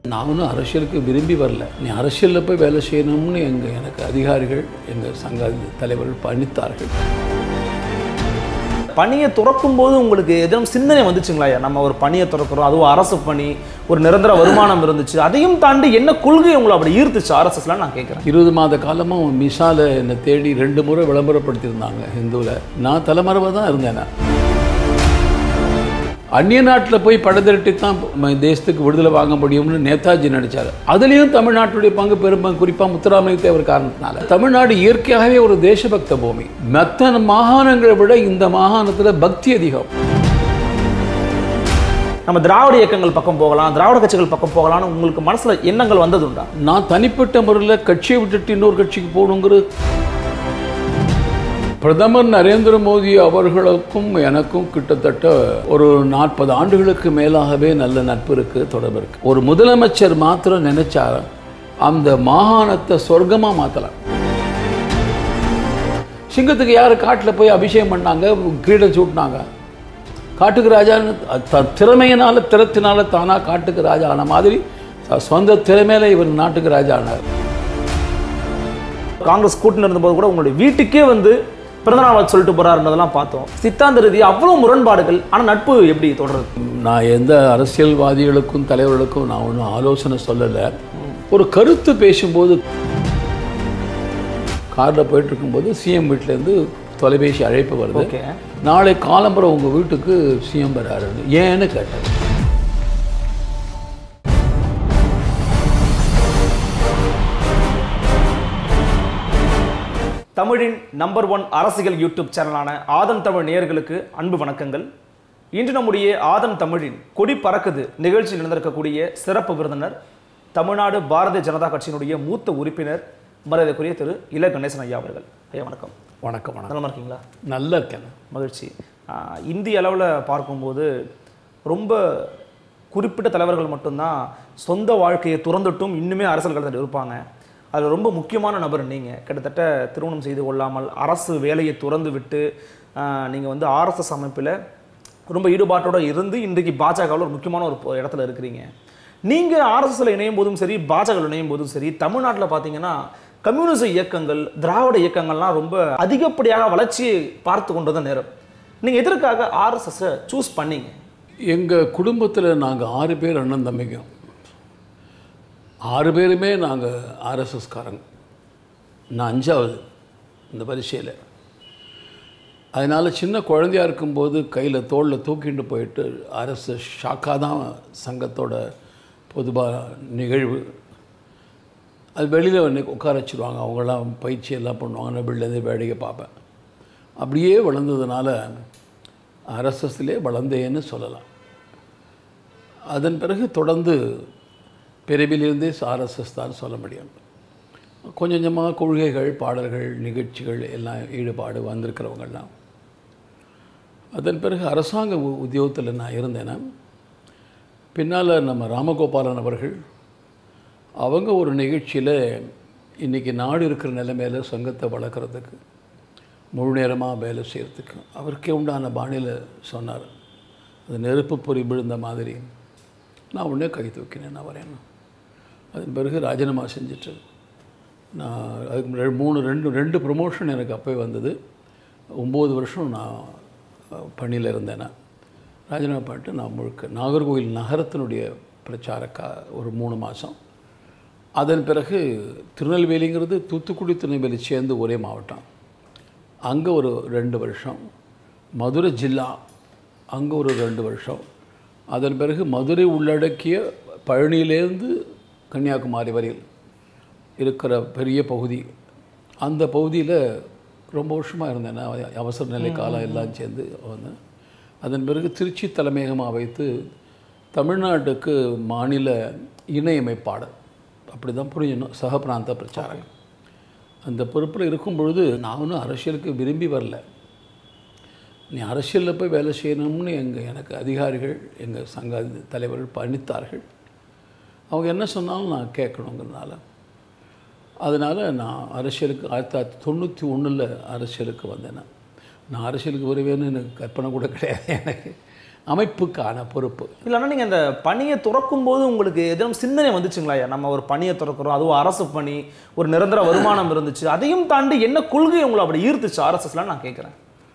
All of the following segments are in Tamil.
நான் ஒன்றும் அரசியலுக்கு விரும்பி வரல நீ அரசியலில் போய் வேலை செய்யணும்னு எங்கள் எனக்கு அதிகாரிகள் எங்கள் சங்க தலைவர்கள் பணித்தார்கள் பணியை துறக்கும் போது உங்களுக்கு எதுவும் சிந்தனை வந்துச்சுங்களா ஐயா நம்ம ஒரு பணியை துறக்கிறோம் அதுவும் அரசு பணி ஒரு நிரந்தர வருமானம் இருந்துச்சு அதையும் தாண்டி என்ன கொள்கை உங்களை அப்படி ஈர்த்துச்சு ஆர்எஸ்எஸ்லாம் நான் கேட்குறேன் இருபது மாத காலமாக மிசால என்னை தேடி ரெண்டு முறை விளம்பரப்படுத்தியிருந்தாங்க ஹிந்துவில் நான் தலைமறைவாக தான் இருந்தேன் நான் அந்நிய நாட்டில் போய் படத்திரட்டி தான் ம- தேசத்துக்கு விடுதலை வாங்க முடியும்னு நேதாஜி நடித்தார் அதுலேயும் தமிழ்நாட்டுடைய பங்கு பெரும் குறிப்பாக முத்துராமலிங்க தேவர் காரணத்தினால தமிழ்நாடு இயற்கையாகவே ஒரு தேசபக்த பூமி மற்ற மாகாணங்களை விட இந்த மாகாணத்தில் பக்தி அதிகம் நம்ம திராவிட இயக்கங்கள் பக்கம் போகலாம் திராவிட கட்சிகள் பக்கம் போகலாம்னு உங்களுக்கு மனசுல எண்ணங்கள் வந்ததுண்டா நான் தனிப்பட்ட முறையில் கட்சியை விட்டுட்டு இன்னொரு கட்சிக்கு போகணுங்கிறது பிரதமர் நரேந்திர மோடி அவர்களுக்கும் எனக்கும் கிட்டத்தட்ட ஒரு நாற்பது ஆண்டுகளுக்கு மேலாகவே நல்ல நட்பு இருக்கு தொடர்பு இருக்கு ஒரு முதலமைச்சர் மாத்திரம் நினைச்சா அந்த மாகாணத்தை சொர்க்கமா மாத்தலாம் சிங்கத்துக்கு யார் காட்டில் போய் அபிஷேகம் பண்ணாங்க கிரீடம் சூட்டினாங்க காட்டுக்கு ராஜான்னு த- திறமையினால திறத்தினால தானா காட்டுக்கு ராஜா ஆன மாதிரி த- சொந்த திறமையில இவர் நாட்டுக்கு ராஜா ஆனார் காங்கிரஸ் கூட்டணி இருந்தபோது கூட உங்களுடைய வீட்டுக்கே வந்து பிறந்தநாள் வாழ்த்து சொல்லிட்டு போறாருன்றதெல்லாம் பார்த்தோம் சித்தாந்த ரீதியா அவ்வளவு முரண்பாடுகள் ஆனா நட்பு எப்படி தொடருது நான் எந்த அரசியல்வாதிகளுக்கும் தலைவர்களுக்கும் நான் ஒன்றும் ஆலோசனை சொல்லலை ஒரு கருத்து பேசும்போது காரில் போயிட்டு இருக்கும்போது சிஎம் வீட்டிலேருந்து தொலைபேசி அழைப்பு வருது ஓகே நாளை காலம்பரம் உங்கள் வீட்டுக்கு சிஎம் வராருன்னு ஏன்னு கேட்டேன் தமிழின் நம்பர் ஒன் அரசியல் யூடியூப் சேனலான ஆதன் தமிழ் நேயர்களுக்கு அன்பு வணக்கங்கள் இன்று நம்முடைய ஆதன் தமிழின் கொடி பறக்குது நிகழ்ச்சியில் நடந்திருக்கக்கூடிய சிறப்பு விருந்தினர் தமிழ்நாடு பாரதிய ஜனதா கட்சியினுடைய மூத்த உறுப்பினர் மரியாதைக்குரிய திரு இல கணேசன் ஐயா அவர்கள் ஐயா வணக்கம் வணக்கம் வணக்கம் நலமா இருக்கீங்களா நல்லா இருக்கேன் மகிழ்ச்சி ஆஹ் இந்திய அளவில் பார்க்கும்போது ரொம்ப குறிப்பிட்ட தலைவர்கள் மட்டும்தான் சொந்த வாழ்க்கையை துறந்துட்டும் இன்னுமே அரசியல் களத்தில் இருப்பாங்க அதில் ரொம்ப முக்கியமான நபர் நீங்கள் கிட்டத்தட்ட திருமணம் செய்து கொள்ளாமல் அரசு வேலையை துறந்து விட்டு நீங்கள் வந்து ஆர்எஸ்எஸ் அமைப்பில் ரொம்ப ஈடுபாட்டோட இருந்து இன்றைக்கு பாஜகவில் ஒரு முக்கியமான ஒரு பொ- இடத்துல இருக்கிறீங்க நீங்கள் ஆர்எஸ்எஸ்ல இணையும் போதும் சரி பாஜக இணையும் போதும் சரி தமிழ்நாட்டில் பார்த்தீங்கன்னா கம்யூனிச இயக்கங்கள் திராவிட இயக்கங்கள்லாம் ரொம்ப அதிகப்படியாக வளர்ச்சியை பார்த்து கொண்டது நேரம் நீங்கள் எதற்காக ஆர்எஸ்எஸ்ஸை சூஸ் பண்ணீங்க எங்கள் குடும்பத்தில் நாங்கள் ஆறு பேர் அண்ணன் தம்பிங்க ஆறு பேருமே நாங்கள் ஆர்எஸ்எஸ்காரங்க நான் அஞ்சாவது இந்த பரீட்சையில் அதனால் சின்ன குழந்தையா இருக்கும்போது கையில் தோளில் தூக்கிட்டு போயிட்டு ஆர்எஸ்எஸ் ஷாக்கா தான் சங்கத்தோட பொதுவாக நிகழ்வு அது வெளியில் வந்து உட்கார வச்சுருவாங்க அவங்களாம் பயிற்சி எல்லாம் பண்ணுவாங்க நான் வெளிலேருந்து வேடிக்கை பார்ப்பேன் அப்படியே வளர்ந்ததுனால ஆர்எஸ்எஸ்லே வளர்ந்தேன்னு சொல்லலாம் அதன் பிறகு தொடர்ந்து பிறவிலிருந்தே ஆர்எஸ்எஸ் தான் சொல்ல முடியும் கொஞ்சம் கொஞ்சமாக கொள்கைகள் பாடல்கள் நிகழ்ச்சிகள் எல்லாம் ஈடுபாடு வந்திருக்கிறவங்கெல்லாம் அதன் பிறகு அரசாங்க உ- உத்தியோகத்தில் நான் இருந்தேன்னா பின்னால் நம்ம ராமகோபாலன் அவர்கள் அவங்க ஒரு நிகழ்ச்சியில் இன்றைக்கி நாடு இருக்கிற நிலைமையில சங்கத்தை வளர்க்குறதுக்கு முழு நேரமாக வேலை செய்கிறதுக்கு அவருக்கே உண்டான பாணியில் சொன்னார் அது நெருப்பு பொறி விழுந்த மாதிரி நான் உடனே கை தூக்கினேன் நான் வரேன் அதன் பிறகு ராஜினாமா செஞ்சுட்டு நான் அதுக்கு முன்னாடி மூணு ரெண்டு ரெண்டு ப்ரொமோஷன் எனக்கு அப்போவே வந்தது ஒம்பது வருஷம் நான் பணியில் இருந்தேன் நான் ராஜினாமா பண்ணிட்டு நான் முழுக்க நாகர்கோவில் நகரத்தினுடைய பிரச்சாரக்கா ஒரு மூணு மாதம் அதன் பிறகு திருநெல்வேலிங்கிறது தூத்துக்குடி திருநெல்வேலி சேர்ந்து ஒரே மாவட்டம் அங்கே ஒரு ரெண்டு வருஷம் மதுரை ஜில்லா அங்கே ஒரு ரெண்டு வருஷம் அதன் பிறகு மதுரை உள்ளடக்கிய பழனியிலேருந்து கன்னியாகுமரி வரையில் இருக்கிற பெரிய பகுதி அந்த பகுதியில் ரொம்ப வருஷமாக இருந்தேன் நான் அவசர நிலை காலம் எல்லாம் சேர்ந்து வந்தேன் அதன் பிறகு திருச்சி தலைமையகமாக வைத்து தமிழ்நாட்டுக்கு மாநில இணையமைப்பாளர் அப்படி தான் புரியணும் சக பிராந்த பிரச்சாரம் அந்த பொறுப்பில் இருக்கும் பொழுது நான் ஒன்றும் அரசியலுக்கு விரும்பி வரல நீ அரசியலில் போய் வேலை செய்யணும்னு எங்கள் எனக்கு அதிகாரிகள் எங்கள் சங்க தலைவர்கள் பணித்தார்கள் அவங்க என்ன சொன்னாலும் நான் கேட்கணுங்கிறதுனால அதனால் நான் அரசியலுக்கு ஆயிரத்தி தொள்ளாயிரத்தி தொண்ணூற்றி ஒன்றில் அரசியலுக்கு வந்தேன் நான். நான் அரசியலுக்கு வருவேன்னு எனக்கு கற்பனை கூட கிடையாது எனக்கு அமைப்புக்கான பொறுப்பு இல்லைன்னா நீங்கள் அந்த பணியை துறக்கும் போது உங்களுக்கு எதுவும் சிந்தனை வந்துச்சுங்களா ஐயா நம்ம ஒரு பணியை துறக்கிறோம் அதுவும் அரசு பணி ஒரு நிரந்தர வருமானம் இருந்துச்சு அதையும் தாண்டி என்ன கொள்கை உங்களை அப்படி ஈர்த்துச்சு ஆர்எஸ்எஸ்லாம் நான் கேட்குறேன்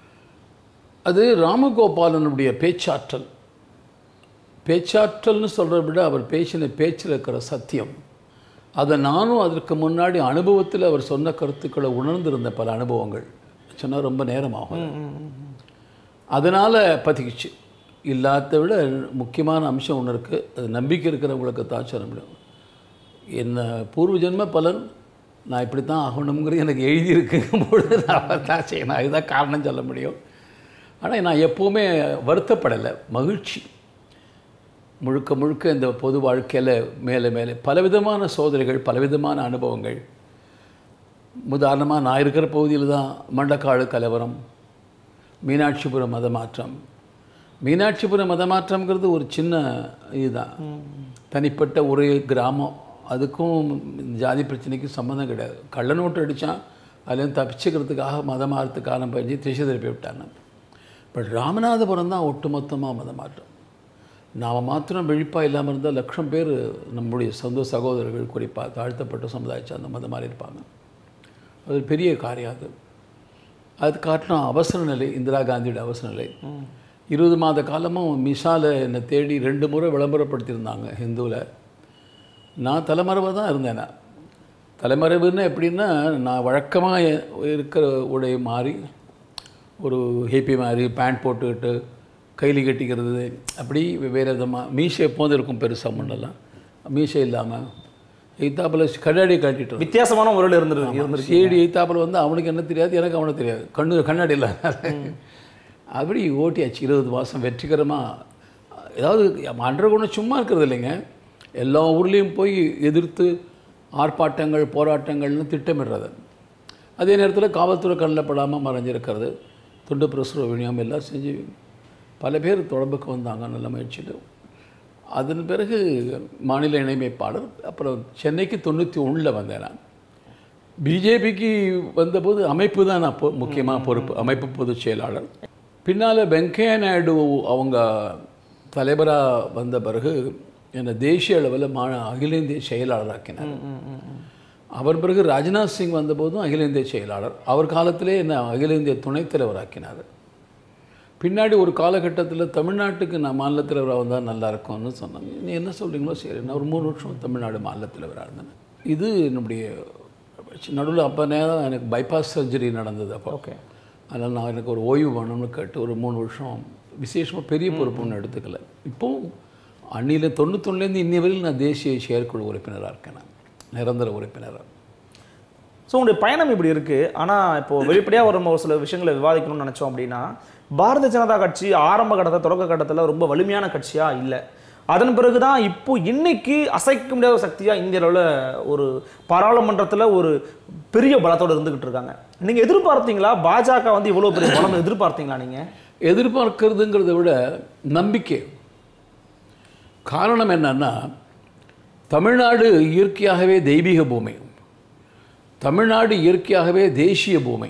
அது ராமகோபாலனுடைய பேச்சாற்றல் பேச்சாற்றல்னு சொல்கிறத விட அவர் பேசின பேச்சில் இருக்கிற சத்தியம் அதை நானும் அதற்கு முன்னாடி அனுபவத்தில் அவர் சொன்ன கருத்துக்களை உணர்ந்திருந்த பல அனுபவங்கள் சொன்னால் ரொம்ப நேரமாகும் அதனால் பத்திக்கிச்சு இல்லாத விட முக்கியமான அம்சம் ஒன்று இருக்குது அது நம்பிக்கை இருக்கிறவங்களுக்கு தான் சொல்ல முடியும் என்ன பூர்வ ஜென்ம பலன் நான் இப்படி தான் ஆகணுங்கிறது எனக்கு எழுதியிருக்குங்கும் பொழுது நான் தான் செய்யணும் அதுதான் காரணம் சொல்ல முடியும் ஆனால் நான் எப்போவுமே வருத்தப்படலை மகிழ்ச்சி முழுக்க முழுக்க இந்த பொது வாழ்க்கையில் மேலே மேலே பலவிதமான சோதனைகள் பலவிதமான அனுபவங்கள் உதாரணமாக நான் இருக்கிற பகுதியில் தான் மண்டக்காடு கலவரம் மீனாட்சிபுரம் மத மாற்றம் மீனாட்சிபுரம் மத மாற்றம்ங்கிறது ஒரு சின்ன இதுதான் தனிப்பட்ட ஒரு கிராமம் அதுக்கும் இந்த ஜாதி பிரச்சனைக்கும் சம்மந்தம் கிடையாது கள்ள நோட்டு அடித்தான் அதுலேருந்து தப்பிச்சுக்கிறதுக்காக மதம் மாறத்துக்கான பயிற்சி திசை திருப்பி விட்டாங்க பட் ராமநாதபுரம் தான் ஒட்டுமொத்தமாக மதம் மாற்றம் நாம் மாத்திரம் விழிப்பாக இல்லாமல் இருந்தால் லட்சம் பேர் நம்முடைய சொந்த சகோதரர்கள் குறிப்பாக தாழ்த்தப்பட்ட சமுதாயத்தை அந்த மதம் மாதிரி இருப்பாங்க அது ஒரு பெரிய காரியம் அது அது காட்டிலும் அவசர நிலை இந்திரா காந்தியோட அவசர நிலை இருபது மாத காலமும் மிஷால என்னை தேடி ரெண்டு முறை விளம்பரப்படுத்தியிருந்தாங்க ஹிந்துவில் நான் தலைமறைவாக தான் இருந்தேன் நான் தலைமறைவுன்னா எப்படின்னா நான் வழக்கமாக இருக்கிற உடை மாறி ஒரு ஹேப்பி மாதிரி பேண்ட் போட்டுக்கிட்டு கைலி கட்டிக்கிறது அப்படி வேறு விதமாக மீசை எப்போதும் இருக்கும் பெருசாக முன்னெல்லாம் மீசை இல்லாமல் எய்த்தாப்பில் கண்ணாடி காட்டிட்டு வித்தியாசமான முறையில் இருந்துருக்கு இருந்துருக்கு சேடி எய்த்தாப்பில் வந்து அவனுக்கு என்ன தெரியாது எனக்கு அவனுக்கு தெரியாது கண்ணு கண்ணாடி இல்லை அப்படி ஓட்டியாச்சு இருபது மாதம் வெற்றிகரமாக ஏதாவது அன்றகுணம் சும்மா இருக்கிறது இல்லைங்க எல்லா ஊர்லேயும் போய் எதிர்த்து ஆர்ப்பாட்டங்கள் போராட்டங்கள்னு திட்டமிடுறது அதே நேரத்தில் காவல்துறை கண்ணில் படாமல் மறைஞ்சிருக்கிறது துண்டு பிரசுர விநியோகம் எல்லாம் செஞ்சு பல பேர் தொடர்புக்கு வந்தாங்க நல்ல முயற்சியில் அதன் பிறகு மாநில இணைமைப்பாளர் அப்புறம் சென்னைக்கு தொண்ணூற்றி ஒன்றில் வந்தேன் நான் பிஜேபிக்கு வந்தபோது அமைப்பு தான் நான் பொ முக்கியமாக பொறுப்பு அமைப்பு பொதுச் செயலாளர் பின்னால் வெங்கையா நாயுடு அவங்க தலைவராக வந்த பிறகு என்னை தேசிய அளவில் மா அகில இந்திய செயலாளராக்கினார் அவர் பிறகு ராஜ்நாத் சிங் வந்தபோதும் அகில இந்திய செயலாளர் அவர் காலத்திலே என்னை அகில இந்திய துணைத் தலைவராக்கினார் பின்னாடி ஒரு காலகட்டத்தில் தமிழ்நாட்டுக்கு நான் மாநில தலைவராக வந்தால் நல்லா இருக்கும்னு சொன்னாங்க நீ என்ன சொல்கிறீங்களோ சரி நான் ஒரு மூணு வருஷம் தமிழ்நாடு மாநில தலைவராக இருந்தேன் இது என்னுடைய நடுவில் அப்போ நேரம் எனக்கு பைபாஸ் சர்ஜரி நடந்தது அப்போ ஓகே அதனால் நான் எனக்கு ஒரு ஓய்வு வேணும்னு கேட்டு ஒரு மூணு வருஷம் விசேஷமாக பெரிய பொறுப்பு ஒன்று எடுத்துக்கல இப்போது அன்னியில் தொண்ணூத்தொன்னுலேருந்து இன்னி வரையில் நான் தேசிய செயற்குழு உறுப்பினராக இருக்கேன் நான் நிரந்தர உறுப்பினராக ஸோ உங்களுடைய பயணம் இப்படி இருக்கு ஆனா இப்போ வெளிப்படையாக ஒரு நம்ம ஒரு சில விஷயங்களை விவாதிக்கணும்னு நினைச்சோம் அப்படின்னா பாரதிய ஜனதா கட்சி ஆரம்ப கட்டத்தில் தொடக்க கட்டத்தில் ரொம்ப வலிமையான கட்சியா இல்லை அதன் பிறகு தான் இப்போ இன்னைக்கு அசைக்க முடியாத சக்தியா இந்திய அளவில் ஒரு பாராளுமன்றத்தில் ஒரு பெரிய பலத்தோடு இருந்துகிட்டு இருக்காங்க நீங்க எதிர்பார்த்தீங்களா பாஜக வந்து இவ்வளவு பெரிய பலம் எதிர்பார்த்தீங்களா நீங்க எதிர்பார்க்கிறதுங்கிறத விட நம்பிக்கை காரணம் என்னன்னா தமிழ்நாடு இயற்கையாகவே தெய்வீக பூமி தமிழ்நாடு இயற்கையாகவே தேசிய பூமி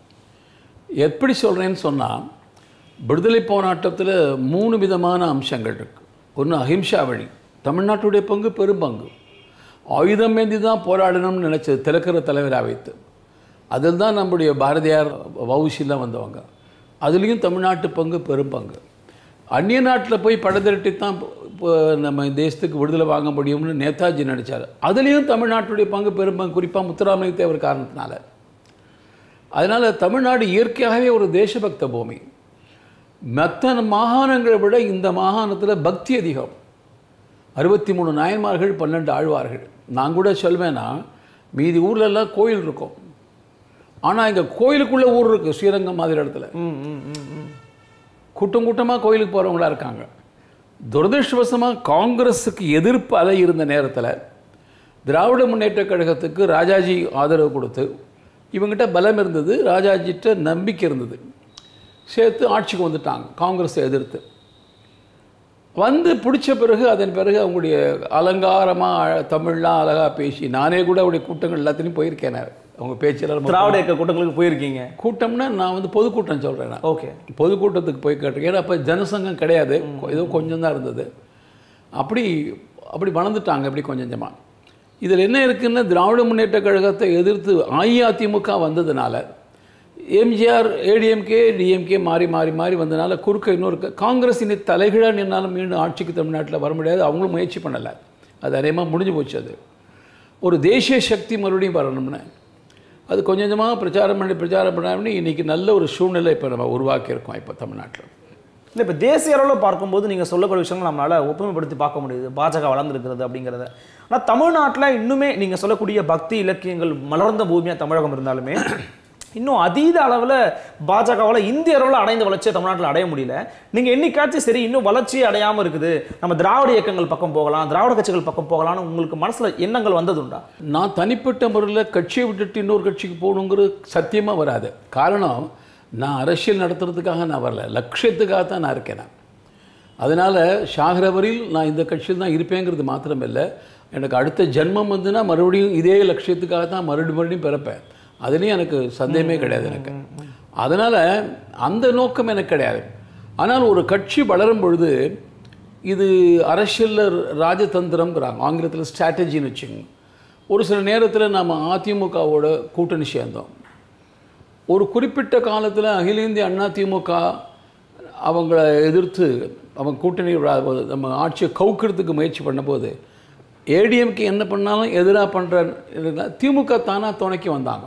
எப்படி சொல்கிறேன்னு சொன்னால் விடுதலை போராட்டத்தில் மூணு விதமான அம்சங்கள் இருக்கு ஒன்று அஹிம்சா வழி தமிழ்நாட்டுடைய பங்கு பெரும்பங்கு ஆயுதம் ஏந்தி தான் போராடணும்னு நினச்சது திலக்கர தலைவராக வைத்து அதில் தான் நம்முடைய பாரதியார் வவுசிலாம் வந்தவங்க அதுலேயும் தமிழ்நாட்டு பங்கு பெரும்பங்கு அந்நிய நாட்டில் போய் படதிரட்டி தான் இப்போ நம்ம தேசத்துக்கு விடுதலை வாங்க முடியும்னு நேதாஜி நினச்சார் அதுலேயும் தமிழ்நாட்டுடைய பங்கு பெரும்பங்கு குறிப்பாக முத்துராமலிங்க தேவர் காரணத்தினால அதனால் தமிழ்நாடு இயற்கையாகவே ஒரு தேசபக்த பூமி மற்ற மாகாணங்களை விட இந்த மாகாணத்தில் பக்தி அதிகம் அறுபத்தி மூணு நாயன்மார்கள் பன்னெண்டு ஆழ்வார்கள் நான் கூட சொல்வேன்னா மீதி ஊர்லெல்லாம் கோயில் இருக்கும் ஆனால் இங்கே கோயிலுக்குள்ளே ஊர் இருக்குது ஸ்ரீரங்கம் மாதிரி இடத்துல ம் ம் ம் ம் கூட்டம் கூட்டமாக கோயிலுக்கு போகிறவங்களா இருக்காங்க துரதிருஷ்டவசமாக காங்கிரஸுக்கு எதிர்ப்பு அலை இருந்த நேரத்தில் திராவிட முன்னேற்ற கழகத்துக்கு ராஜாஜி ஆதரவு கொடுத்து இவங்ககிட்ட பலம் இருந்தது ராஜாஜிட்ட நம்பிக்கை இருந்தது சேர்த்து ஆட்சிக்கு வந்துட்டாங்க காங்கிரஸை எதிர்த்து வந்து பிடிச்ச பிறகு அதன் பிறகு அவங்களுடைய அலங்காரமாக தமிழ்லாம் அழகாக பேசி நானே கூட அவருடைய கூட்டங்கள் எல்லாத்துலேயும் போயிருக்கேன் நான் அவங்க பேச்சில் திராவிட இயக்க கூட்டங்களுக்கு போயிருக்கீங்க கூட்டம்னா நான் வந்து பொதுக்கூட்டம் சொல்கிறேன் நான் ஓகே பொதுக்கூட்டத்துக்கு போய் கேட்டிருக்கேன் ஏன்னா அப்போ ஜனசங்கம் கிடையாது ஏதோ கொஞ்சம் தான் இருந்தது அப்படி அப்படி வளர்ந்துட்டாங்க அப்படி கொஞ்சம் கொஞ்சமாக இதில் என்ன இருக்குன்னா திராவிட முன்னேற்ற கழகத்தை எதிர்த்து அஇஅதிமுக வந்ததுனால எம்ஜிஆர் ஏடிஎம்கே டிஎம்கே மாறி மாறி மாறி வந்தனால குறுக்க இன்னொரு க- காங்கிரஸ் இனி தலைகீழாக நின்னாலும் மீண்டும் ஆட்சிக்கு தமிழ்நாட்டில் வர முடியாது அவங்களும் முயற்சி பண்ணலை அது அநேகமாக முடிஞ்சு போச்சு அது ஒரு தேசிய சக்தி மறுபடியும் வரணும்னு அது கொஞ்சம் கொஞ்சமாக பிரச்சாரம் பண்ணி பிரச்சாரம் பண்ணி இன்றைக்கி நல்ல ஒரு சூழ்நிலை இப்போ நம்ம உருவாக்கியிருக்கோம் இப்போ தமிழ்நாட்டில் இல்லை இப்போ தேசிய அளவில் பார்க்கும்போது நீங்கள் சொல்லக்கூடிய விஷயங்கள் நம்மளால் ஒப்புமைப்படுத்தி பார்க்க முடியுது பாஜக வளர்ந்துருக்கிறது அப்படிங்கிறத ஆனால் தமிழ்நாட்டில் இன்னுமே நீங்கள் சொல்லக்கூடிய பக்தி இலக்கியங்கள் மலர்ந்த பூமியாக தமிழகம் இருந்தாலுமே இன்னும் அதீத அளவில் பாஜகவால் இந்திய அளவில் அடைந்த வளர்ச்சியை தமிழ்நாட்டில் அடைய முடியல நீங்கள் என்னைக்காச்சும் சரி இன்னும் வளர்ச்சியே அடையாமல் இருக்குது நம்ம திராவிட இயக்கங்கள் பக்கம் போகலாம் திராவிட கட்சிகள் பக்கம் போகலாம்னு உங்களுக்கு மனசில் எண்ணங்கள் வந்ததுண்டா நான் தனிப்பட்ட முறையில் கட்சியை விட்டுட்டு இன்னொரு கட்சிக்கு போகணுங்கிறது சத்தியமாக வராது காரணம் நான் அரசியல் நடத்துறதுக்காக நான் வரல லட்சியத்துக்காக தான் நான் இருக்கேன் நான் அதனால் ஷாகரவரில் நான் இந்த கட்சியில் தான் இருப்பேங்கிறது மாத்திரமில்லை எனக்கு அடுத்த ஜென்மம் வந்துன்னா மறுபடியும் இதே லட்சியத்துக்காக தான் மறுபடியும் மறுபடியும் பிறப்பேன் அதுலேயும் எனக்கு சந்தேகமே கிடையாது எனக்கு அதனால் அந்த நோக்கம் எனக்கு கிடையாது ஆனால் ஒரு கட்சி வளரும் பொழுது இது அரசியலில் ராஜதந்திரம்ங்கிறாங்க ஆங்கிலத்தில் ஸ்ட்ராட்டஜின்னு வச்சுங்க ஒரு சில நேரத்தில் நம்ம அதிமுகவோட கூட்டணி சேர்ந்தோம் ஒரு குறிப்பிட்ட காலத்தில் அகில இந்திய அண்ணா திமுக அவங்கள எதிர்த்து அவங்க கூட்டணி வ- நம்ம ஆட்சியை கவுக்கிறதுக்கு முயற்சி பண்ணும்போது ஏடிஎம்கே என்ன பண்ணாலும் எதிராக பண்ணுற திமுக தானாக துணைக்கி வந்தாங்க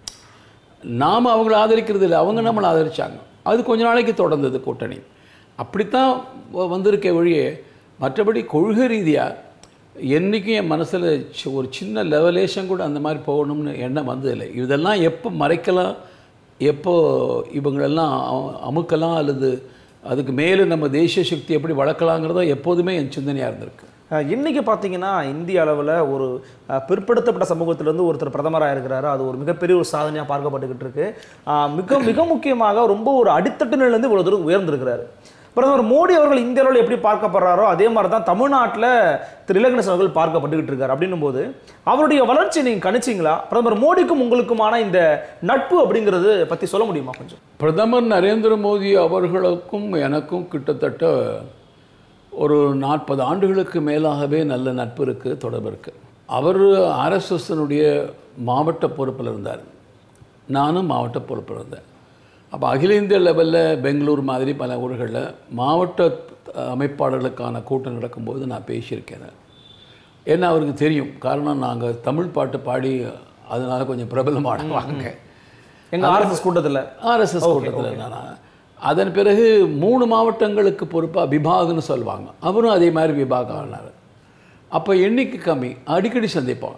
நாம் அவங்கள ஆதரிக்கிறது இல்லை அவங்க நம்மளை ஆதரிச்சாங்க அது கொஞ்ச நாளைக்கு தொடர்ந்தது கூட்டணி அப்படித்தான் வ- வந்திருக்க வழியே மற்றபடி கொள்கை ரீதியாக என்றைக்கும் என் மனசில் ஒரு சின்ன லெவலேஷன் கூட அந்த மாதிரி போகணும்னு எண்ணம் வந்ததில்லை இதெல்லாம் எப்போ மறைக்கலாம் எப்போ இவங்களெல்லாம் அ- அமுக்கலாம் அல்லது அதுக்கு மேலே நம்ம தேசிய சக்தி எப்படி வளர்க்கலாங்கிறதோ எப்போதுமே என் சிந்தனையாக இருந்திருக்கு அஹ் இன்னைக்கு பார்த்தீங்கன்னா இந்திய அளவில் ஒரு அஹ், பிற்படுத்தப்பட்ட சமூகத்திலேருந்து ஒருத்தர் பிரதமராக இருக்கிறாரு அது ஒரு மிகப்பெரிய ஒரு சாதனையாக பார்க்கப்பட்டுக்கிட்டு இருக்கு அஹ், மிக மிக முக்கியமாக ரொம்ப ஒரு அடித்தட்டு நிலையிலேருந்து இவ்வளோ தூரம் உயர்ந்திருக்கிறாரு பிரதமர் மோடி அவர்கள் இந்திய அளவில் எப்படி பார்க்கப்படுறாரோ அதே மாதிரி தான் தமிழ்நாட்டில் திரு இலகணேசன் அவர்கள் பார்க்கப்பட்டுக்கிட்டு இருக்காரு அப்படின்னும் போது அவருடைய வளர்ச்சி நீங்கள் கணிச்சிங்களா பிரதமர் மோடிக்கும் உங்களுக்குமான இந்த நட்பு அப்படிங்கிறது பற்றி சொல்ல முடியுமா கொஞ்சம் பிரதமர் நரேந்திர மோடி அவர்களுக்கும் எனக்கும் கிட்டத்தட்ட ஒரு நாற்பது ஆண்டுகளுக்கு மேலாகவே நல்ல நட்பு இருக்குது தொடர்பு இருக்குது அவர் ஆர்எஸ்எஸ்னுடைய மாவட்ட பொறுப்பில் இருந்தார் நானும் மாவட்ட பொறுப்பில் இருந்தேன் அப்போ அகில இந்திய லெவலில் பெங்களூர் மாதிரி பல ஊர்களில் மாவட்ட அமைப்பாளர்களுக்கான கூட்டம் நடக்கும்போது நான் பேசியிருக்கேன் ஏன்னா அவருக்கு தெரியும் காரணம் நாங்கள் தமிழ் பாட்டு பாடி அதனால் கொஞ்சம் பிரபலமானவாங்க எங்கள் ஆர்எஸ்எஸ் கூட்டத்தில் ஆர்எஸ்எஸ் கூட்டத்தில் நான் அதன் பிறகு மூணு மாவட்டங்களுக்கு பொறுப்பாக விபாகன்னு சொல்லுவாங்க அவரும் அதே மாதிரி விபாகம் ஆனார் அப்போ எண்ணிக்கை கம்மி அடிக்கடி சந்திப்போம்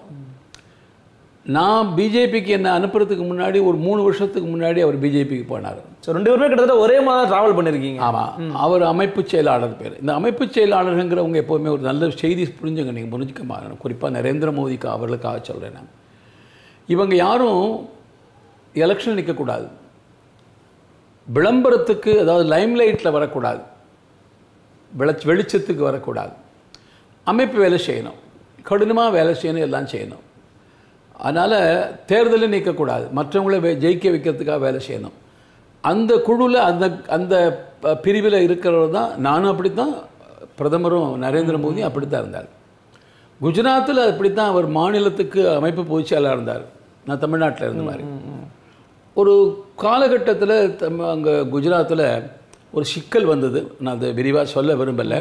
நான் பிஜேபிக்கு என்னை அனுப்புறதுக்கு முன்னாடி ஒரு மூணு வருஷத்துக்கு முன்னாடி அவர் பிஜேபிக்கு போனார் ஸோ ரெண்டு பேருமே கிட்டத்தட்ட ஒரே மாதிரி ட்ராவல் பண்ணியிருக்கீங்க ஆமாம் அவர் அமைப்பு செயலாளர் பேர் இந்த அமைப்பு செயலாளருங்கிறவங்க எப்போவுமே ஒரு நல்ல செய்தி புரிஞ்சுங்க நீங்கள் புரிஞ்சுக்க குறிப்பாக நரேந்திர மோடிக்கு அவர்களுக்காக சொல்கிறேன் நான் இவங்க யாரும் எலெக்ஷன் நிற்கக்கூடாது விளம்பரத்துக்கு அதாவது லைம்லைட்டில் வரக்கூடாது வெளிச்ச வெளிச்சத்துக்கு வரக்கூடாது அமைப்பு வேலை செய்யணும் கடினமாக வேலை செய்யணும் எல்லாம் செய்யணும் அதனால் தேர்தலில் நிற்கக்கூடாது மற்றவங்கள வே- ஜெயிக்க வைக்கிறதுக்காக வேலை செய்யணும் அந்த குழுவில் அந்த அந்த ப- பிரிவில் இருக்கிறவர் தான் நானும் அப்படி தான் பிரதமரும் நரேந்திர மோடி அப்படி தான் இருந்தார் குஜராத்தில் அப்படி தான் அவர் மாநிலத்துக்கு அமைப்பு பொதுச்செயலாளர் இருந்தார் நான் தமிழ்நாட்டில் இருந்த மாதிரி ஒரு காலகட்டத்தில் தம் அங்கே குஜராத்தில் ஒரு சிக்கல் வந்தது நான் அதை விரிவாக சொல்ல விரும்பலை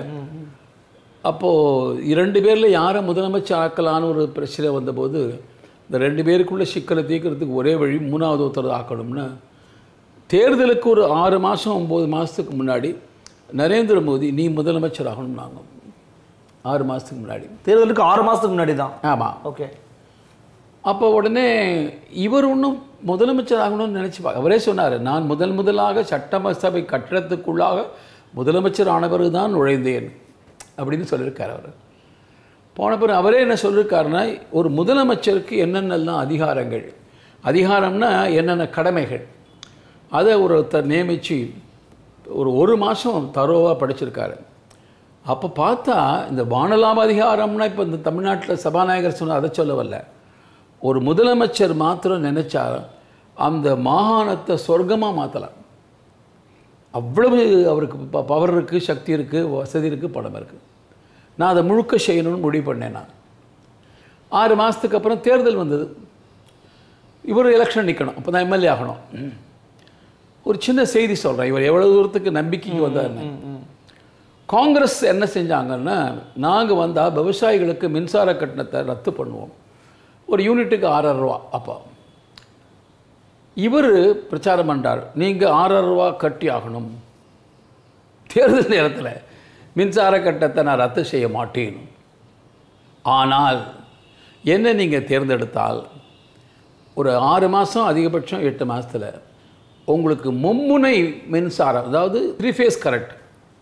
அப்போது இரண்டு பேரில் யாரை முதலமைச்சர் ஆக்கலான்னு ஒரு பிரச்சனை வந்தபோது இந்த ரெண்டு பேருக்குள்ள சிக்கலை தீர்க்கறதுக்கு ஒரே வழி மூணாவது ஒருத்தர் ஆக்கணும்னு தேர்தலுக்கு ஒரு ஆறு மாதம் ஒம்பது மாதத்துக்கு முன்னாடி நரேந்திர மோடி நீ முதலமைச்சர் ஆகணும்னாங்க ஆறு மாதத்துக்கு முன்னாடி தேர்தலுக்கு ஆறு மாதத்துக்கு முன்னாடி தான் ஆமாம் ஓகே அப்போ உடனே இவர் ஒன்றும் முதலமைச்சர் ஆகணும்னு நினச்சி பா அவரே சொன்னார் நான் முதல் முதலாக சட்டமசபை கட்டடத்துக்குள்ளாக முதலமைச்சர் ஆனவர் தான் நுழைந்தேன் அப்படின்னு சொல்லியிருக்கார் அவர் போன பிறகு அவரே என்ன சொல்லியிருக்காருன்னா ஒரு முதலமைச்சருக்கு என்னென்னலாம் அதிகாரங்கள் அதிகாரம்னா என்னென்ன கடமைகள் அதை ஒருத்தர் நியமித்து ஒரு ஒரு மாதம் தரோவாக படிச்சிருக்காரு அப்போ பார்த்தா இந்த வானலாம் அதிகாரம்னா இப்போ இந்த தமிழ்நாட்டில் சபாநாயகர் சொன்ன அதை சொல்ல வரல ஒரு முதலமைச்சர் மாத்திரம் நினைச்சா அந்த மாகாணத்தை சொர்க்கமாக மாற்றலாம் அவ்வளவு அவருக்கு ப- பவர் இருக்குது சக்தி இருக்குது வசதி இருக்குது பணம் இருக்குது நான் அதை முழுக்க செய்யணும்னு முடிவு பண்ணேன் நான் ஆறு மாதத்துக்கு அப்புறம் தேர்தல் வந்தது இவர் எலெக்ஷன் நிற்கணும் அப்போ தான் எம்எல்ஏ ஆகணும் ம். ஒரு சின்ன செய்தி சொல்கிறேன் இவர் எவ்வளோ தூரத்துக்கு நம்பிக்கைக்கு வந்தாருன்னு காங்கிரஸ் என்ன செஞ்சாங்கன்னா நாங்கள் வந்தால் விவசாயிகளுக்கு மின்சார கட்டணத்தை ரத்து பண்ணுவோம் ஒரு யூனிட்டுக்கு ஆறாயிரம் ரூபா அப்போ இவர் பிரச்சாரம் பண்ணுறார் நீங்கள் ஆறாயிரம் ரூபா கட்டி ஆகணும் தேர்தல் நேரத்தில் மின்சார கட்டணத்தை நான் ரத்து செய்ய மாட்டேன் ஆனால் என்ன நீங்கள் தேர்ந்தெடுத்தால் ஒரு ஆறு மாதம் அதிகபட்சம் எட்டு மாதத்தில் உங்களுக்கு மும்முனை மின்சாரம் அதாவது த்ரீ ஃபேஸ் கரெக்ட்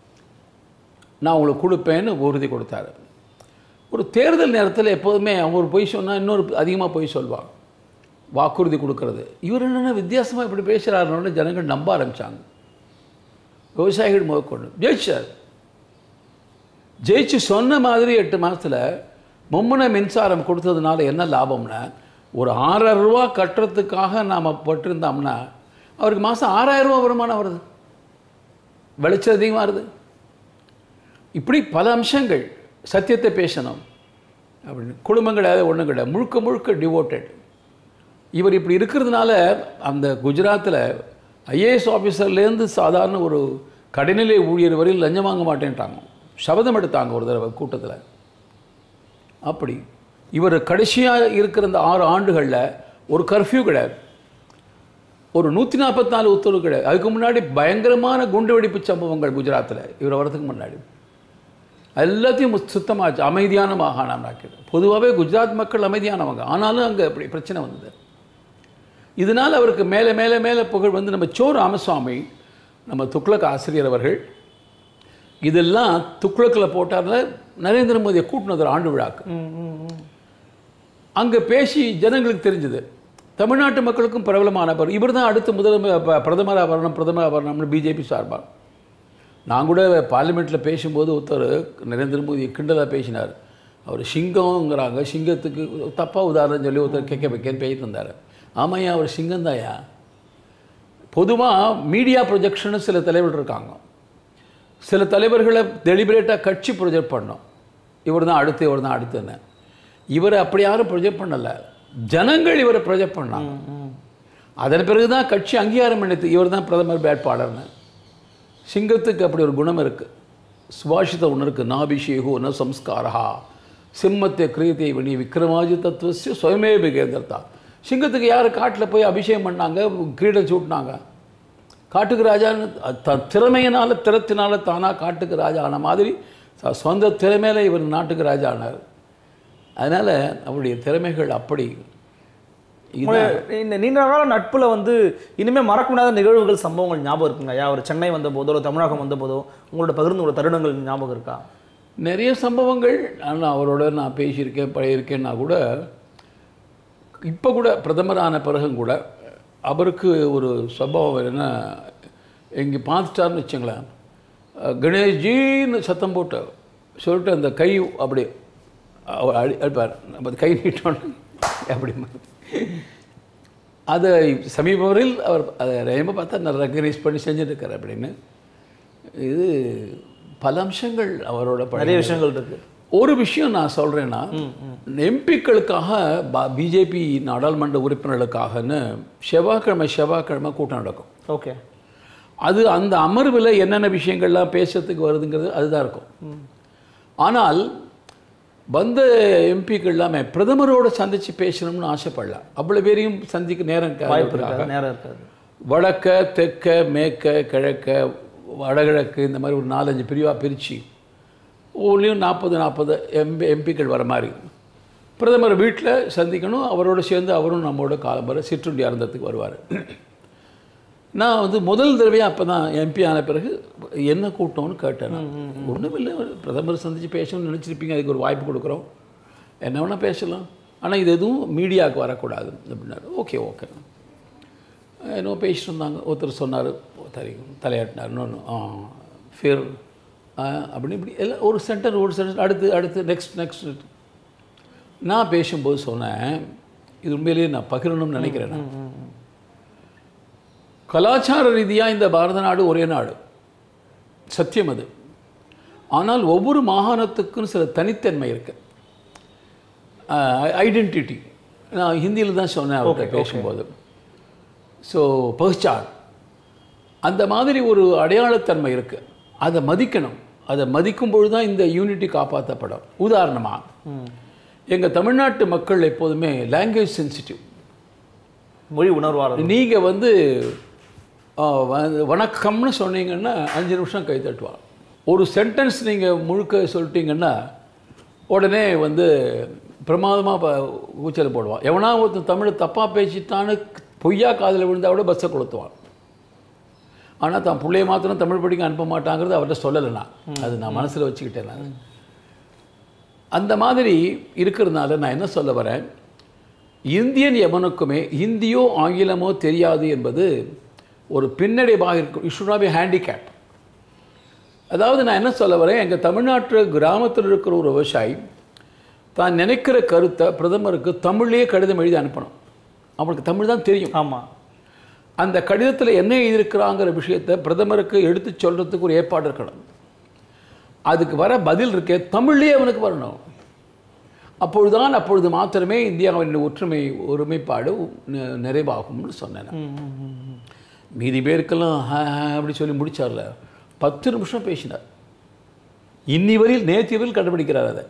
நான் உங்களுக்கு கொடுப்பேன்னு உறுதி கொடுத்தாரு ஒரு தேர்தல் நேரத்தில் எப்போதுமே அவங்க ஒரு பொய் சொன்னால் இன்னொரு அதிகமாக பொய் சொல்வாங்க வாக்குறுதி கொடுக்கறது இவர் என்னென்ன வித்தியாசமாக இப்படி பேசுகிறாருன்னு ஜனங்கள் நம்ப ஆரம்பித்தாங்க விவசாயிகள் முதற்கொண்டு ஜெயிச்சார் ஜெயிச்சு சொன்ன மாதிரி எட்டு மாதத்தில் மும்முனை மின்சாரம் கொடுத்ததுனால என்ன லாபம்னா ஒரு ஆறாயிரம் ரூபா கட்டுறதுக்காக நாம் பட்டிருந்தோம்னா அவருக்கு மாதம் ஆறாயிரம் ரூபா வருமானம் வருது விளைச்சல் அதிகமாக வருது இப்படி பல அம்சங்கள் சத்தியத்தை பேசணும் அப்படின்னு குடும்பம் கிடையாது ஒன்றும் கிடையாது முழுக்க முழுக்க டிவோட்டட் இவர் இப்படி இருக்கிறதுனால அந்த குஜராத்தில் ஐஏஎஸ் ஆஃபீஸர்லேருந்து சாதாரண ஒரு கடைநிலை ஊழியர் வரையில் லஞ்சம் வாங்க மாட்டேன்ட்டாங்க சபதம் எடுத்தாங்க ஒரு தடவை கூட்டத்தில் அப்படி இவர் கடைசியாக இருக்கிற இந்த ஆறு ஆண்டுகளில் ஒரு கர்ஃப்யூ கிடையாது ஒரு நூற்றி நாற்பத்தி நாலு உத்தரவு கிடையாது அதுக்கு முன்னாடி பயங்கரமான குண்டு வெடிப்பு சம்பவங்கள் குஜராத்தில் இவர் வரதுக்கு முன்னாடி எல்லாத்தையும் சுத்தமாச்சு அமைதியான மாகாணம் ஆக்கிடு பொதுவாகவே குஜராத் மக்கள் அமைதியானவங்க ஆனாலும் அங்கே அப்படி பிரச்சனை வந்தது இதனால் அவருக்கு மேலே மேலே மேலே புகழ் வந்து நம்ம சோ ராமசுவாமி நம்ம துக்ளக் ஆசிரியர் அவர்கள் இதெல்லாம் துக்ளக்கில் போட்டார்ல நரேந்திர மோடியை கூட்டினது ஒரு ஆண்டு விழாக்கு அங்கே பேசி ஜனங்களுக்கு தெரிஞ்சது தமிழ்நாட்டு மக்களுக்கும் பிரபலமானவர் இவர் தான் அடுத்து முதலமை ப- பிரதமராக வரணும் பிரதமராக வரணும்னு பிஜேபி சார்பாக நான் கூட பார்லிமெண்ட்டில் பேசும்போது ஒருத்தர் நரேந்திர மோடி கிண்டலாக பேசினார் அவர் சிங்கம்ங்கிறாங்க சிங்கத்துக்கு தப்பாக உதாரணம் சொல்லி ஒருத்தர் கேட்க வைக்கன்னு பேசிட்டு இருந்தார் ஆமாய்யா அவர் சிங்கம்தாயா பொதுவாக மீடியா ப்ரொஜெக்ஷன் சில தலைவர்கள் இருக்காங்க சில தலைவர்களை டெலிபரேட்டாக கட்சி ப்ரொஜெக்ட் பண்ணோம் இவர் தான் அடுத்து இவர் தான் அடுத்துன்னு இவரை அப்படி யாரும் ப்ரொஜெக்ட் பண்ணல ஜனங்கள் இவரை ப்ரொஜெக்ட் பண்ணாங்க அதன் பிறகு தான் கட்சி அங்கீகாரம் பண்ணித்து இவர் தான் பிரதமர் வேட்பாளர்னு சிங்கத்துக்கு அப்படி ஒரு குணம் இருக்கு சுபாஷித ஒன்று இருக்கு நாபிஷேகோ ந சம்ஸ்காரா சிம்மத்தை கிரியத்தை வணி விக்ரமாஜி தத்துவசிய சுயமே விகேந்திரதா சிங்கத்துக்கு யார் காட்டில் போய் அபிஷேகம் பண்ணாங்க கிரீடம் சூட்டினாங்க காட்டுக்கு ராஜான்னு த திறமையினால திறத்தினால தானாக காட்டுக்கு ராஜா ஆன மாதிரி த- சொந்த திறமையில இவர் நாட்டுக்கு ராஜா ஆனார் அதனால் அவருடைய திறமைகள் அப்படி இது உங்களை இந்த நீண்ட கால நட்புல வந்து இனிமே மறக்க முடியாத நிகழ்வுகள் சம்பவங்கள் ஞாபகம் இருக்குங்க ஐயா அவர் சென்னை வந்த போதோ இல்லை தமிழகம் வந்த போதோ உங்களோட பகிர்ந்து உள்ள தருணங்கள் ஞாபகம் இருக்கா நிறைய சம்பவங்கள் நான் அவரோட நான் பேசியிருக்கேன் பழகியிருக்கேன்னா கூட இப்போ கூட பிரதமரான பிறகும் கூட அவருக்கு ஒரு சம்பவம் என்ன எங்கே பார்த்துட்டாருன்னு வச்சுங்களேன் அஹ், கணேஷ்ஜின்னு சத்தம் போட்டு சொல்லிட்டு அந்த கை அப்படி அவர் அடி அடிப்பார் நம்ம கை நீட்டோன்னு அப்படி அதை சமீபவரில் அவர் அதை ரொம்ப பார்த்தா நான் ரெக்கக்னைஸ் பண்ணி செஞ்சுட்டு இருக்கார் அப்படின்னு இது பல அம்சங்கள் அவரோட பழி நிறைய விஷயங்கள் இருக்கு ஒரு விஷயம் நான் சொல்கிறேன்னா எம்பிக்களுக்காக பிஜேபி நாடாளுமன்ற உறுப்பினர்களுக்காகன்னு செவ்வாய்க்கிழமை செவ்வாய்க்கிழமை கூட்டம் நடக்கும் ஓகே அது அந்த அமர்வில் என்னென்ன விஷயங்கள்லாம் பேசுறதுக்கு வருதுங்கிறது அதுதான் இருக்கும் ஆனால் வந்த எம்பிக்கள் எல்லாமே பிரதமரோட சந்தித்து பேசணும்னு ஆசைப்படலாம் அவ்வளோ பேரையும் சந்திக்க நேரம் வாய்ப்பு இருக்காது இருக்காது நேரம் இருக்காது வடக்க தெற்க மேற்க கிழக்க வடகிழக்கு இந்த மாதிரி ஒரு நாலஞ்சு பிரிவாக பிரித்து ஒவ்வொன்றையும் நாற்பது நாற்பது எம்பி எம்பிக்கள் வர மாதிரி பிரதமர் வீட்டில் சந்திக்கணும் அவரோட சேர்ந்து அவரும் நம்மளோட காலம்பர சிற்றுண்டி அருந்தத்துக்கு வருவார் நான் வந்து முதல் தடவையாக அப்போ தான் எம்பி ஆன பிறகு என்ன கூட்டம்னு கேட்டேன் ஒன்றும் இல்லை பிரதமர் சந்தித்து பேசணும்னு நினச்சிருப்பீங்க அதுக்கு ஒரு வாய்ப்பு கொடுக்குறோம் என்ன வேணால் பேசலாம் ஆனால் இது எதுவும் மீடியாவுக்கு வரக்கூடாது அப்படின்னாரு ஓகே ஓகே என்னோ பேசிட்டு இருந்தாங்க ஒருத்தர் சொன்னார் தெரியும் தலையாட்டினார் இன்னொன்று ஆ ஃபிர் அப்படின்னு இப்படி எல்லாம் ஒரு சென்டர் ஒரு சென்டர் அடுத்து அடுத்து நெக்ஸ்ட் நெக்ஸ்ட் நான் பேசும்போது சொன்னேன் இது உண்மையிலேயே நான் பகிரணும்னு நினைக்கிறேன் நான். கலாச்சார ரீதியாக இந்த பாரத நாடு ஒரே நாடு சத்தியம் அது ஆனால் ஒவ்வொரு மாகாணத்துக்கும் சில தனித்தன்மை இருக்கு ஐடென்டிட்டி நான் ஹிந்தியில் தான் சொன்னேன் அவர்கிட்ட பேசும்போது ஸோ பஹ்சான் அந்த மாதிரி ஒரு அடையாளத்தன்மை இருக்கு அதை மதிக்கணும் அதை மதிக்கும் பொழுது தான் இந்த யூனிட்டி காப்பாற்றப்படும் உதாரணமாக எங்கள் தமிழ்நாட்டு மக்கள் எப்போதுமே லாங்குவேஜ் சென்சிட்டிவ் மொழி உணர்வாளர் நீங்கள் வந்து ஆ, வ- வணக்கம்னு சொன்னீங்கன்னா அஞ்சு நிமிஷம் கை தட்டுவாங்க ஒரு சென்டென்ஸ் நீங்கள் முழுக்க சொல்லிட்டீங்கன்னா உடனே வந்து பிரமாதமாக கூச்சல் போடுவான் எவனா ஒருத்தன் தமிழை தப்பாக பேசிட்டான்னு பொய்யா காதில் விழுந்தா கூட பஸ்ஸை கொளுத்துவான் ஆனால் தான் பிள்ளைய மாத்திரம் தமிழ் படிக்க அனுப்ப மாட்டாங்கிறது அவர்கிட்ட சொல்லலை நான் அது நான் மனசில் வச்சுக்கிட்டேன் நான் அந்த மாதிரி இருக்கிறதுனால நான் என்ன சொல்ல வரேன் இந்தியன் எவனுக்குமே ஹிந்தியோ ஆங்கிலமோ தெரியாது என்பது ஒரு பின்னடைவாக இருக்கும் it should not be handicap அதாவது நான் என்ன சொல்ல வரேன் எங்கள் தமிழ்நாட்டு கிராமத்தில் இருக்கிற ஒரு விவசாயி தான் நினைக்கிற கருத்தை பிரதமருக்கு தமிழ்லேயே கடிதம் எழுதி அனுப்பணும் அவனுக்கு தமிழ் தான் தெரியும் ஆமா அந்த கடிதத்தில் என்ன எழுதியிருக்கிறாங்கிற விஷயத்தை பிரதமருக்கு எடுத்து சொல்கிறதுக்கு ஒரு ஏற்பாடு இருக்கணும் அதுக்கு வர பதில் இருக்கே தமிழ்லேயே அவனுக்கு வரணும் அப்பொழுதுதான் அப்பொழுது மாத்திரமே இந்தியாவின் ஒற்றுமை ஒருமைப்பாடு நி- நிறைவாகும்னு சொன்னேன் நான். ம், ம், ம், ம். மீதி பேருக்கெல்லாம் ஹா, ஹா, அப்படி சொல்லி முடிச்சார்ல பத்து நிமிஷம் பேசினார் இன்னி வரையில் நேற்று வரையில் கண்டுபிடிக்கிறார் அதை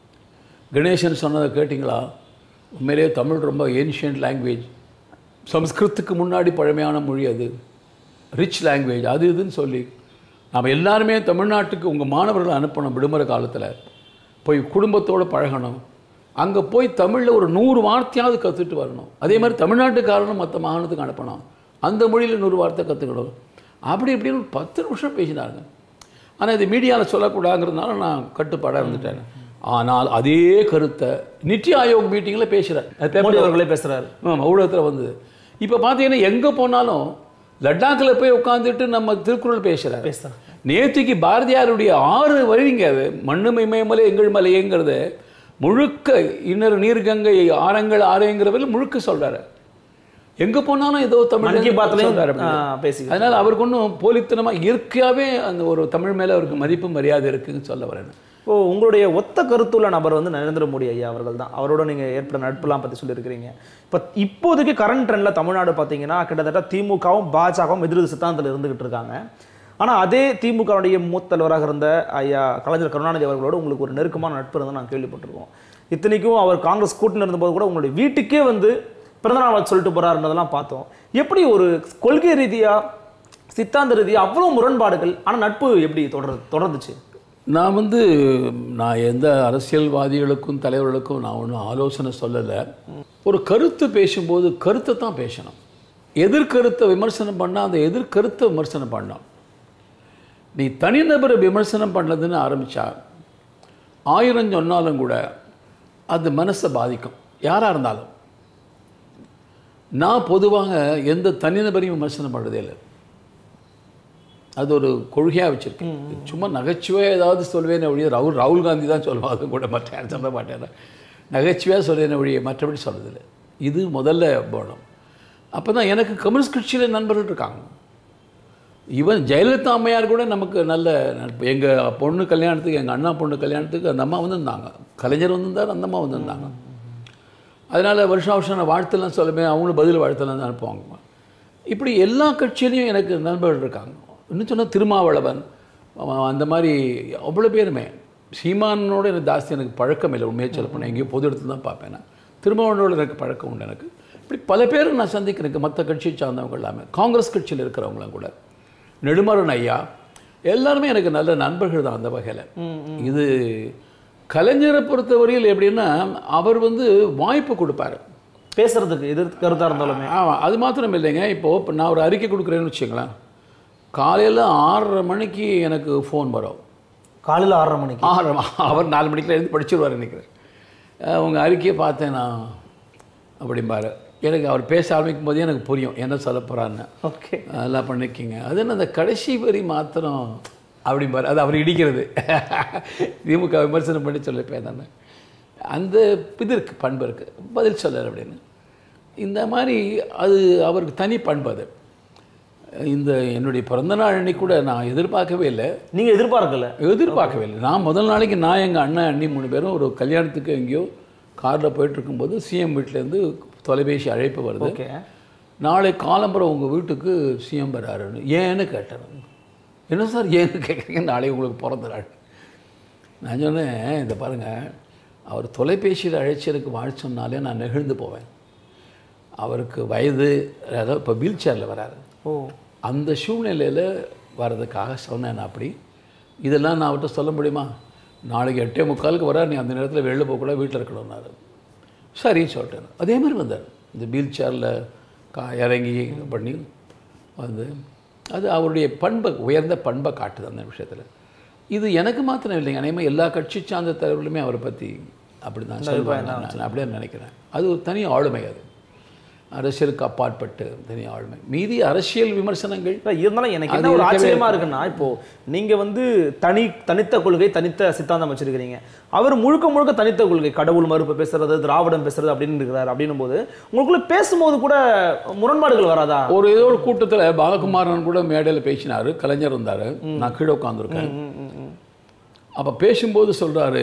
கணேசன் சொன்னதை கேட்டிங்களா உண்மையிலேயே தமிழ் ரொம்ப ஏன்ஷியன்ட் லாங்குவேஜ் சம்ஸ்கிருத்துக்கு முன்னாடி பழமையான மொழி அது ரிச் லாங்குவேஜ் அது இதுன்னு சொல்லி நாம் எல்லாருமே தமிழ்நாட்டுக்கு உங்கள் மாணவர்களை அனுப்பணும் விடுமுறை காலத்தில் போய் குடும்பத்தோடு பழகணும் அங்கே போய் தமிழில் ஒரு நூறு வார்த்தையாவது கற்றுட்டு வரணும் அதே மாதிரி தமிழ்நாட்டுக்காரனும் மற்ற மாகாணத்துக்கு அனுப்பணும் அந்த மொழியில் நூறு வார்த்தை கற்றுக்கணும் அப்படி இப்படின்னு ஒரு பத்து நிமிஷம் பேசினாங்க ஆனால் இது மீடியாவில் சொல்லக்கூடாதுங்கிறதுனால நான் கட்டுப்பாடாக இருந்துட்டேன் ஆனால் அதே கருத்தை நித்தி ஆயோக் மீட்டிங்கில் பேசுகிறேன் மோடி அவர்களே பேசுறாரு ஆமாம் ஊடகத்தில் வந்தது இப்போ பார்த்தீங்கன்னா எங்கே போனாலும் லடாக்கில் போய் உட்காந்துட்டு நம்ம திருக்குறள் பேசுகிறார் பேசுறாரு நேத்திக்கு பாரதியாருடைய ஆறு வழிங்க அது மண்ணுமை மேமலை எங்கள் மலையேங்கிறத முழுக்க இன்னொரு நீர்கங்கை ஆரங்கள் ஆரேங்கிறவர்கள் முழுக்க சொல்றாரு எங்க போனாலும் ஏதோ தமிழ் மன் கி பாத்லயும் சொல்றாரு அப்படி. பேசி அதனால அவருக்கு ஒன்றும் போலித்தனமா இயற்கையாவே அந்த ஒரு தமிழ் மேல அவருக்கு மதிப்பு மரியாதை இருக்குன்னு சொல்ல வரேன் இப்போ உங்களுடைய ஒத்த கருத்துள்ள நபர் வந்து நரேந்திர மோடி ஐயா அவர்கள் தான் அவரோட நீங்க ஏற்பட்ட நட்புலாம் பத்தி சொல்லியிருக்கிறீங்க இப்போ இப்போதைக்கு கரண்ட் ட்ரெண்ட்ல தமிழ்நாடு பார்த்தீங்கன்னா கிட்டத்தட்ட திமுகவும் பாஜகவும் எதிர் சித்தாந்தத்தில் இருந்துகிட்டு இருக்காங்க ஆனா அதே திமுகவுடைய மூத்த தலைவராக இருந்த ஐயா கலைஞர் கருணாநிதி அவர்களோட உங்களுக்கு ஒரு நெருக்கமான நட்பு இருந்து நான் கேள்விப்பட்டிருக்கோம் இத்தனைக்கும் அவர் காங்கிரஸ் கூட்டணி இருந்தபோது கூட உங்களுடைய வீட்டுக்கே வந்து பிறந்தநாள் வாழ்த்து சொல்லிட்டு போறாருன்றதெல்லாம் பார்த்தோம் எப்படி ஒரு கொள்கை ரீதியா சித்தாந்த ரீதியா அவ்வளவு முரண்பாடுகள் ஆனா நட்பு எப்படி தொடர் தொடர்ந்துச்சு நான் வந்து நான் எந்த அரசியல்வாதிகளுக்கும் தலைவர்களுக்கும் நான் ஒன்றும் ஆலோசனை சொல்லலை ஒரு கருத்து பேசும்போது கருத்தை தான் பேசணும் எதிர்கருத்தை விமர்சனம் பண்ணால் அந்த எதிர்கருத்தை விமர்சனம் பண்ணணும் நீ தனிநபரை விமர்சனம் பண்ணதுன்னு ஆரம்பித்தா ஆயிரம் சொன்னாலும் கூட அது மனசை பாதிக்கும் யாராக இருந்தாலும் நான் பொதுவாக எந்த தனிநபரையும் விமர்சனம் பண்ணுறதே இல்லை அது ஒரு கொள்கையாக வச்சுருக்கேன் சும்மா நகைச்சுவையாக ஏதாவது சொல்வேன் ஒழிய ராகுல் ராகுல் காந்தி தான் சொல்லுவான் அது கூட மற்ற யாரும் சொல்ல மாட்டேன் நகைச்சுவையாக சொல்வேன் ஒழிய மற்றபடி சொல்றதில்லை இது முதல்ல போனோம் அப்போ தான் எனக்கு கம்யூனிஸ்ட் கட்சியில் நண்பர்கள் இருக்காங்க ஈவன் ஜெயலலிதா அம்மையார் கூட நமக்கு நல்ல நட்பு எங்கள் பொண்ணு கல்யாணத்துக்கு எங்கள் அண்ணா பொண்ணு கல்யாணத்துக்கு அந்த அம்மா வந்திருந்தாங்க கலைஞர் வந்திருந்தார் அந்த அம்மா வந்திருந்தாங்க அதனால் வருஷம் வருஷம் நான் வாழ்த்தெல்லாம் சொல்லுவேன் அவங்களும் பதில் வாழ்த்தெல்லாம் தான் அனுப்புவாங்க இப்படி எல்லா கட்சியிலையும் எனக்கு நண்பர்கள் இருக்காங்க இன்னும் சொன்னால் திருமாவளவன் அவன் அந்த மாதிரி அவ்வளோ பேருமே சீமானோட எனக்கு ஜாஸ்தி எனக்கு பழக்கம் இல்லை உண்மையாக சொல்ல போனால் எங்கேயோ பொது இடத்துல தான் பார்ப்பேன் நான் திருமாவளவனோட எனக்கு பழக்கம் உண்டு எனக்கு இப்படி பல பேர் நான் சந்திக்கிறேன் மற்ற கட்சியை சார்ந்தவங்க எல்லாமே காங்கிரஸ் கட்சியில் இருக்கிறவங்களாம் கூட நெடுமாறன் ஐயா எல்லாருமே எனக்கு நல்ல நண்பர்கள் தான் அந்த வகையில் இது கலைஞரை பொறுத்தவரையில் எப்படின்னா அவர் வந்து வாய்ப்பு கொடுப்பாரு பேசுறதுக்கு எதிர் கருத்தா இருந்தாலுமே ஆமாம் அது மாத்திரம் இல்லைங்க இப்போது இப்போ நான் ஒரு அறிக்கை கொடுக்குறேன்னு வச்சுங்களேன் காலையில் ஆறரை மணிக்கு எனக்கு ஃபோன் வரும் காலையில ஆறரை மணிக்கு ஆறரை ம- அவர் நாலு மணிக்குள்ள எழுந்து படிச்சிருவார் நினைக்கிறேன் உங்கள் அறிக்கையை பார்த்தேன் நான் அப்படிம்பாரு எனக்கு அவர் பேச ஆரம்பிக்கும் போதே எனக்கு புரியும் என்ன சொல்ல போகிறான்னு ஓகே அதெல்லாம் பண்ணிக்கிங்க அது என்ன அந்த கடைசி வரி மாத்திரம் அப்படிம்பாரு அது அவர் இடிக்கிறது திமுக விமர்சனம் பண்ணி சொல்லிப்பேன் நான் அந்த இது இருக்குது பண்பு இருக்குது பதில் சொல்லலை அப்படின்னு இந்த மாதிரி அது அவருக்கு தனி பண்பு அது இந்த என்னுடைய பிறந்த நாள் அன்னைக்கு கூட நான் எதிர்பார்க்கவே இல்லை நீங்க எதிர்பார்க்கல எதிர்பார்க்கவே இல்லை நான் முதல் நாளைக்கு நான் எங்கள் அண்ணன் அண்ணி மூணு பேரும் ஒரு கல்யாணத்துக்கு எங்கேயோ காரில் போயிட்டு இருக்கும்போது சிஎம் வீட்டிலேருந்து தொலைபேசி அழைப்பு வருது ஓகே நாளை காலம்பரம் உங்கள் வீட்டுக்கு சிஎம் வராருன்னு ஏன்னு கேட்டேன் என்ன சார் ஏன்னு கேட்குறீங்க நாளை உங்களுக்கு பிறந்த நாள் நான் சொன்னேன் இந்த பாருங்கள் அவர் தொலைபேசியில் அழைச்சதுக்கு வாழ் சொன்னாலே நான் நெகிழ்ந்து போவேன் அவருக்கு வயது அதாவது இப்போ வீல் சேரில் வராரு ஓ அந்த சூழ்நிலையில் வர்றதுக்காக சொன்னேன் நான் அப்படி இதெல்லாம் நான் அவர்கிட்ட சொல்ல முடியுமா நாளைக்கு எட்டே முக்காலுக்கு வர நீ அந்த நேரத்தில் வெளில போகக்கூடாது வீட்டில் இருக்கணும்னாரு சரின்னு சொல்லிட்டேன் அதே மாதிரி வந்தார் இந்த வீல் சேரில் கா இறங்கி பண்ணி வந்து அது அவருடைய பண்பை உயர்ந்த பண்பை காட்டுது அந்த விஷயத்தில் இது எனக்கு மாத்திரம் இல்லைங்க அநேகமாக எல்லா கட்சி சார்ந்த தலைவர்களுமே அவரை பற்றி அப்படி தான் சொல்லுவாங்க நான் அப்படியே நினைக்கிறேன் அது ஒரு தனி ஆளுமை அது அரசியலுக்கு அப்பாற்பட்டு தனி ஆளுமை மீதி அரசியல் விமர்சனங்கள் இல்ல, இருந்தாலும் எனக்கு என்ன அது ஒரு இருக்கவே ஆச்சரியமா இருக்குன்னா இப்போ நீங்க வந்து தனி தனித்த கொள்கை தனித்த சித்தாந்தம் வச்சிருக்கிறீங்க அவர் முழுக்க முழுக்க தனித்த கொள்கை கடவுள் மறுப்பு பேசுறது திராவிடம் பேசுறது அப்படின்னு இருக்கிறார் அப்படின்னும் போது உங்களுக்குள்ள பேசும்போது கூட முரண்பாடுகள் வராதா ஒரு ஏதோ ஒரு கூட்டத்தில் பாலகுமாரன் கூட மேடையில் பேசினார் கலைஞர் இருந்தார் நான் கீழே உட்காந்துருக்கேன் ம், ம், ம். அப்போ பேசும்போது சொல்கிறாரு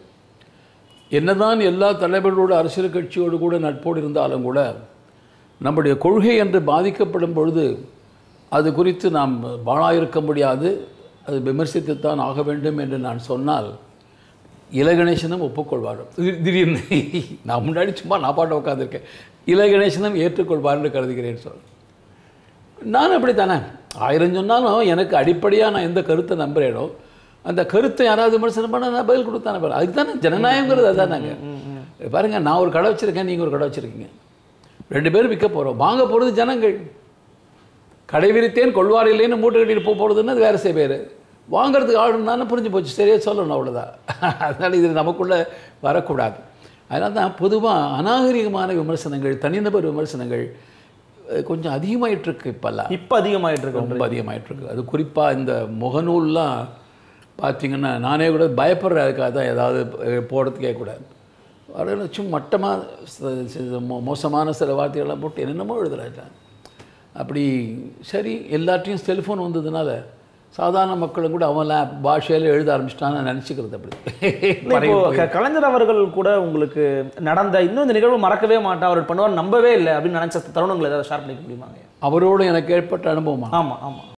என்னதான் எல்லா தலைவர்களோட அரசியல் கட்சியோடு கூட நட்போடு இருந்தாலும் கூட நம்முடைய கொள்கை என்று பாதிக்கப்படும் பொழுது அது குறித்து நாம் வாழாயிருக்க முடியாது அது விமர்சித்துத்தான் ஆக வேண்டும் என்று நான் சொன்னால் இலகணேசனும் ஒப்புக்கொள்வார் திடீர்- திடீர்னு நான் முன்னாடி சும்மா நான் பாட்ட உட்காந்துருக்கேன் இலகணேசனும் ஏற்றுக்கொள்வார்னு கருதுகிறேன் சொல் நான் அப்படி தானே ஆயிரம் சொன்னாலும் எனக்கு அடிப்படையாக நான் எந்த கருத்தை நம்புறேனோ அந்த கருத்தை யாராவது விமர்சனம் பண்ண நான் பதில் கொடுத்தானே பாரு அதுக்கு தானே ஜனநாயகங்கிறது அதானாங்க பாருங்க நான் ஒரு கடை வச்சுருக்கேன் நீங்கள் ஒரு கடை வச்சுருக்கீங்க ரெண்டு பேரும் விற்க போகிறோம் வாங்க போகிறது ஜனங்கள் கடை விரித்தேன் கொள்வார் இல்லைன்னு மூட்டை கட்டிட்டு போக போகிறதுன்னு அது வேறு சில பேர் வாங்குறதுக்கு ஆள் தானே புரிஞ்சு போச்சு சரியா சொல்லணும் அவ்வளோதான் அதனால் இது நமக்குள்ளே வரக்கூடாது அதனால தான் பொதுவாக அநாகரிகமான விமர்சனங்கள் தனிநபர் விமர்சனங்கள் அஹ், கொஞ்சம் அதிகமாயிட்டிருக்கு இப்போல்லாம் இப்ப அதிகமாயிட்டு இருக்கு ரொம்ப அதிகமாயிட்டிருக்கு அது குறிப்பாக இந்த முகநூல்லாம் பார்த்தீங்கன்னா நானே கூட பயப்படுறேன் அதுக்காக தான் ஏதாவது அஹ், போடுறதுக்கே கூட அதில் சும்மா மட்டமாக மோசமான சில வார்த்தைகள்லாம் போட்டு என்னென்னமோ எழுதுறாங்க அப்படி சரி எல்லாத்தையும் செல்ஃபோன் வந்ததுனால சாதாரண மக்களும் கூட அவன் பாஷையில் எழுத ஆரம்பிச்சிட்டான்னு நினச்சிக்கிறது அப்படி இல்ல, இப்போ க- கலைஞர் அவர்கள் கூட உங்களுக்கு நடந்த இன்னும் இந்த நிகழ்வு மறக்கவே மாட்டேன் அவர் பண்ணுவார் நம்பவே இல்லை அப்படின்னு நினைச்ச தருணங்கள் ஏதாவது ஷேர் பண்ணிக்க முடியுமாங்க அவரோடு எனக்கு ஏற்பட்ட அனுபவமா ஆமா ஆமா